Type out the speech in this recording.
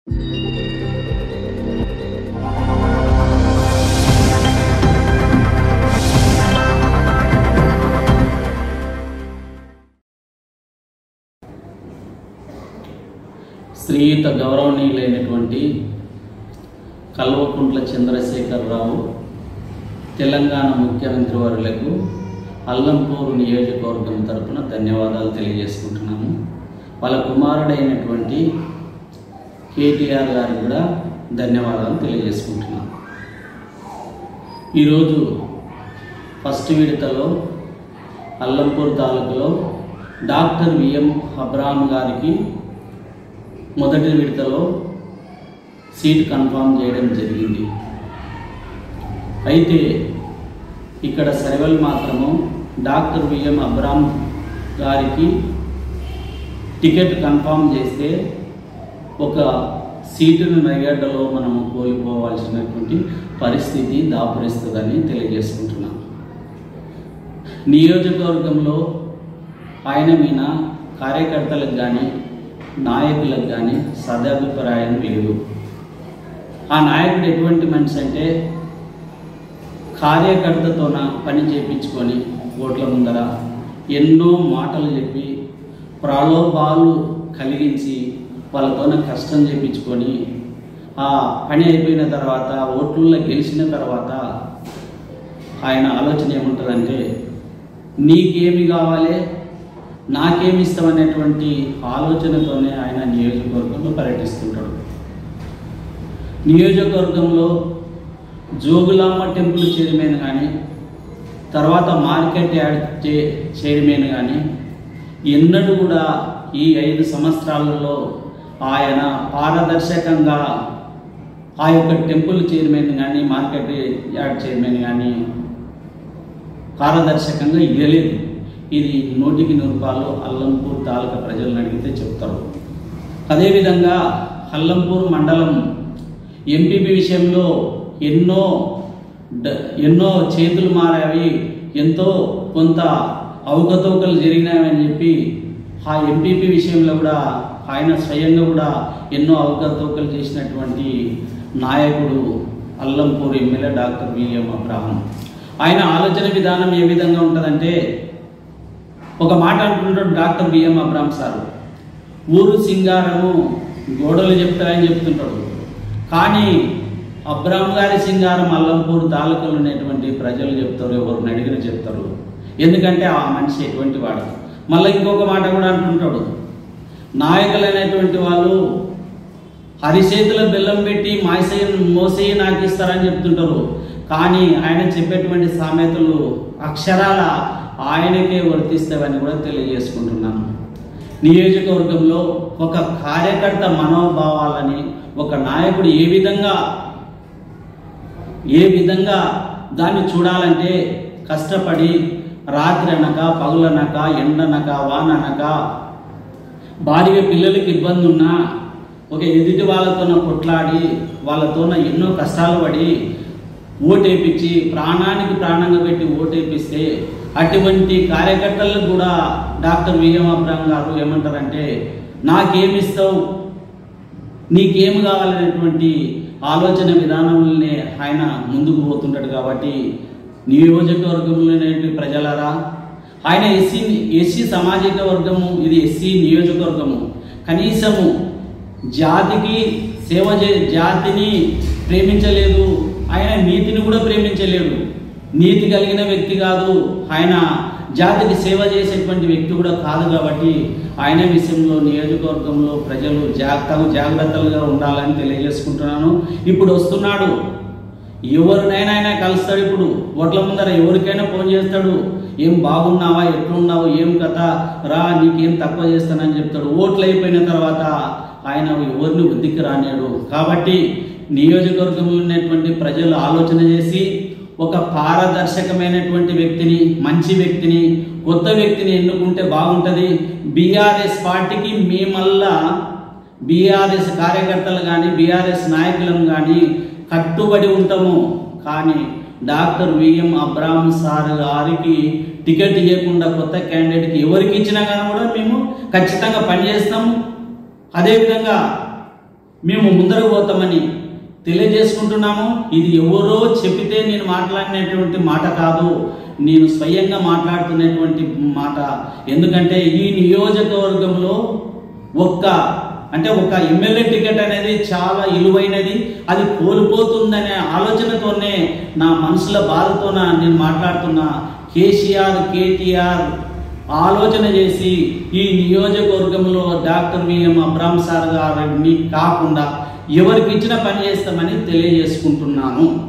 శ్రీయుత గౌరవనీయులైనటువంటి కల్వకుంట్ల చంద్రశేఖరరావు తెలంగాణ ముఖ్యమంత్రి వర్యులకు అల్లంపూరు నియోజకవర్గం తరపున ధన్యవాదాలు తెలియజేసుకుంటున్నాము వాళ్ళ కుమారుడైనటువంటి కేటీఆర్ గారికి కూడా ధన్యవాదాలు తెలియజేసుకుంటున్నాను ఈరోజు ఫస్ట్ విడతలో అల్లంపూర్ తాలూకులో డాక్టర్ విఎం అబ్రాహం గారికి మొదటి విడతలో సీట్ కన్ఫామ్ చేయడం జరిగింది అయితే ఇక్కడ సర్వల్ మాత్రము డాక్టర్ విఎం అబ్రామ్ గారికి టికెట్ కన్ఫామ్ చేస్తే ఒక సీటును నైగడ్డలో మనము కోల్పోవాల్సినటువంటి పరిస్థితి దాపురిస్తుందని తెలియజేసుకుంటున్నాను నియోజకవర్గంలో ఆయన మీద కార్యకర్తలకు కానీ నాయకులకు కానీ సదాభిప్రాయం లేదు ఆ నాయకుడు ఎటువంటి మనిషి అంటే కార్యకర్తతోన పని చేయించుకొని ఓట్ల ముందర ఎన్నో మాటలు చెప్పి ప్రలోభాలు కలిగించి వాళ్ళతోన కష్టం చేయించుకొని ఆ పని అయిపోయిన తర్వాత ఓట్లలో గెలిచిన తర్వాత ఆయన ఆలోచన ఏముంటుందంటే నీకేమి కావాలి నాకేమి ఇస్తామనేటువంటి ఆలోచనతోనే ఆయన నియోజకవర్గంలో పర్యటిస్తుంటాడు నియోజకవర్గంలో జోగులాంబ టెంపుల్ చైర్మన్ కానీ తర్వాత మార్కెట్ యార్డ్ చే- చైర్మన్ కానీ ఎన్నడూ కూడా ఈ ఐదు సంవత్సరాలలో ఆయన పారదర్శకంగా ఆ యొక్క టెంపుల్ చైర్మన్ కానీ మార్కెట్ యార్డ్ చైర్మన్ కానీ పారదర్శకంగా ఇవ్వలేదు ఇది నూటికి నూరు రూపాయలు అల్లంపూర్ తాలూకా ప్రజలను అడిగితే చెప్తారు అదేవిధంగా అల్లంపూర్ మండలం ఎంపీపీ విషయంలో ఎన్నో డ- ఎన్నో చేతులు మారావి ఎంతో కొంత అవకతవకలు జరిగినాయని చెప్పి ఆ ఎంపీపీ విషయంలో కూడా ఆయన స్వయంగా కూడా ఎన్నో అవకతవకలు చేసినటువంటి నాయకుడు Allampur MLA doctor VM Abraham ఆయన ఆలోచన విధానం ఏ విధంగా ఉంటుందంటే ఒక మాట అంటుంటాడు డాక్టర్ బిఎం అబ్రామ్ సార్ ఊరు సింగారము గోడలు చెప్తారని చెప్తుంటాడు కానీ అబ్రామ్ గారి సింగారం అల్లంపూర్ తాలూకాలు ఉన్నటువంటి ప్రజలు చెప్తారు ఎవరిని అడిగిన చెప్తారు ఎందుకంటే ఆ మనిషి ఎటువంటి వాడు మళ్ళీ ఇంకొక మాట కూడా అంటుంటాడు నాయకులైనటువంటి వాళ్ళు హరిచేతుల బెల్లం పెట్టి మాసయ్య మోసయ్య నాకు ఇస్తారని చెప్తుంటారు కానీ ఆయన చెప్పేటువంటి సామెతలు అక్షరాల ఆయనకే వర్తిస్తావని కూడా తెలియజేసుకుంటున్నాను నియోజకవర్గంలో ఒక కార్యకర్త మనోభావాలని ఒక నాయకుడు ఏ విధంగా ఏ విధంగా దాన్ని చూడాలంటే కష్టపడి రాత్రి అనక పగులనక ఎండనక వాననక భార్య పిల్లలకి ఇబ్బంది ఉన్నా ఒక ఎదుటి వాళ్ళతోన కొట్లాడి వాళ్ళతోన ఎన్నో కష్టాలు పడి ఓటేపించి ప్రాణానికి ప్రాణంగా పెట్టి ఓటేపిస్తే అటువంటి కార్యకర్తలకు కూడా డాక్టర్ విఎం అబ్రామ్ గారు ఏమంటారంటే నాకేమిస్తావు నీకేం కావాలనేటువంటి ఆలోచన విధానంలోనే ఆయన ముందుకు పోతుంటాడు కాబట్టి నియోజకవర్గంలోనే ప్రజలరా ఆయన ఎస్సీ ఎస్సీ సామాజిక వర్గము ఇది ఎస్సీ నియోజకవర్గము కనీసము జాతికి సేవ చే జాతిని ప్రేమించలేదు ఆయన నీతిని కూడా ప్రేమించలేడు నీతి కలిగిన వ్యక్తి కాదు ఆయన జాతికి సేవ చేసేటువంటి వ్యక్తి కూడా కాదు కాబట్టి ఆయన విషయంలో నియోజకవర్గంలో ప్రజలు జాగ్రత్త జాగ్రత్తలుగా ఉండాలని తెలియజేసుకుంటున్నాను ఇప్పుడు వస్తున్నాడు ఎవరినైనా ఆయన కలుస్తాడు ఇప్పుడు ఓట్ల ముందర ఎవరికైనా ఫోన్ చేస్తాడు ఏం బాగున్నావా ఎట్లున్నావు ఏం కథ రా నీకేం తక్కువ చేస్తానని చెప్తాడు ఓట్లు అయిపోయిన తర్వాత ఆయన ఎవరిని వృద్ధికి రానేడు కాబట్టి నియోజకవర్గంలో ఉన్నటువంటి ప్రజలు ఆలోచన చేసి ఒక పారదర్శకమైనటువంటి వ్యక్తిని మంచి వ్యక్తిని కొత్త వ్యక్తిని ఎన్నుకుంటే బాగుంటుంది బీఆర్ఎస్ పార్టీకి మేమల్లా బీఆర్ఎస్ కార్యకర్తలు కానీ బీఆర్ఎస్ నాయకులను కానీ కట్టుబడి ఉంటాము కానీ డాక్టర్ విఎం అబ్రామ్ సార్ గారికి టికెట్ ఇవ్వకుండా కొత్త క్యాండిడేట్కి ఎవరికి ఇచ్చినా కానీ కూడా మేము ఖచ్చితంగా పనిచేస్తాము అదేవిధంగా మేము ముందరకు పోతామని తెలియజేసుకుంటున్నాము ఇది ఎవరో చెప్పితే నేను మాట్లాడినటువంటి మాట కాదు నేను స్వయంగా మాట్లాడుతున్నటువంటి మాట ఎందుకంటే ఈ నియోజకవర్గంలో ఒక్క అంటే ఒక ఎమ్మెల్యే టికెట్ అనేది చాలా విలువైనది అది కోల్పోతుందనే ఆలోచనతోనే నా మనసులో బాధతో నేను మాట్లాడుతున్నా కేసీఆర్ కేటీఆర్ ఆలోచన చేసి ఈ నియోజకవర్గంలో డాక్టర్ విఎం అబ్రామ్ సార్ గారిని కాకుండా ఎవరికి ఇచ్చిన పని చేస్తామని తెలియజేసుకుంటున్నాను